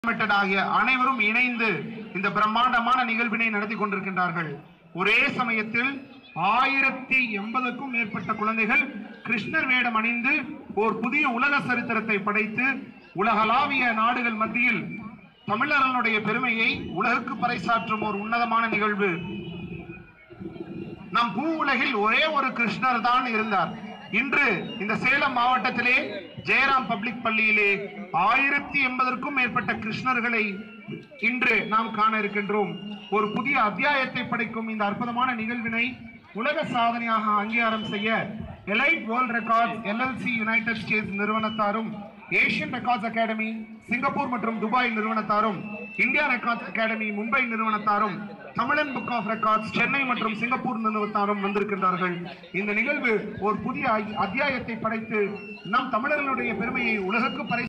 limited ஆகிய அனைவரும் இணைந்து இந்த பிரம்மாண்டமான நிகழ்வினை நடத்தி கொண்டிருக்கின்றார்கள் ஒரே சமயத்தில் ஆயிரத்தி எண்பதுக்கும் மேற்பட்ட குழந்தைகள் கிருஷ்ணர் வேடம் அணிந்து ஓர் புதிய உலக சரித்திரத்தை படைத்து உலகளாவிய நாடுகள் மத்தியில் தமிழர்களுடைய பெருமையை உலகுக்கு பறைசாற்றும் ஒரு உன்னதமான நிகழ்வு நம் பூ உலகில் ஒரே ஒரு கிருஷ்ணர் தான் இருந்தார் இன்று இந்த சேலம் மாவட்டத்திலே ஜெயராம் பப்ளிக் பள்ளியிலே ஆயிரத்தி எண்பதற்கும் மேற்பட்ட கிருஷ்ணர்களை இன்று நாம் காண இருக்கின்றோம் ஒரு புதிய அத்தியாயத்தை படைக்கும் இந்த அற்புதமான நிகழ்வினை உலக சாதனையாக அங்கீகாரம் செய்ய elite world record LLC united states நிறுவனத்தாரும் ஏசியன் ரெக்கார்ட்ஸ் அகாடமி சிங்கப்பூர் மற்றும் துபாய் நிறுவனத்தாரும் இந்தியா ரெக்கார்ட்ஸ் அகாடமி மும்பை நிறுவனத்தாரும் Tamizhan book of records Chennai மற்றும் சிங்கப்பூர் நிறுவனத்தாரும் வந்திருக்கின்றார்கள் இந்த நிகழ்வு ஒரு புதிய அத்தியாயத்தை படைத்து நம் தமிழர்களுடைய பெருமையை உலகுக்கு பறை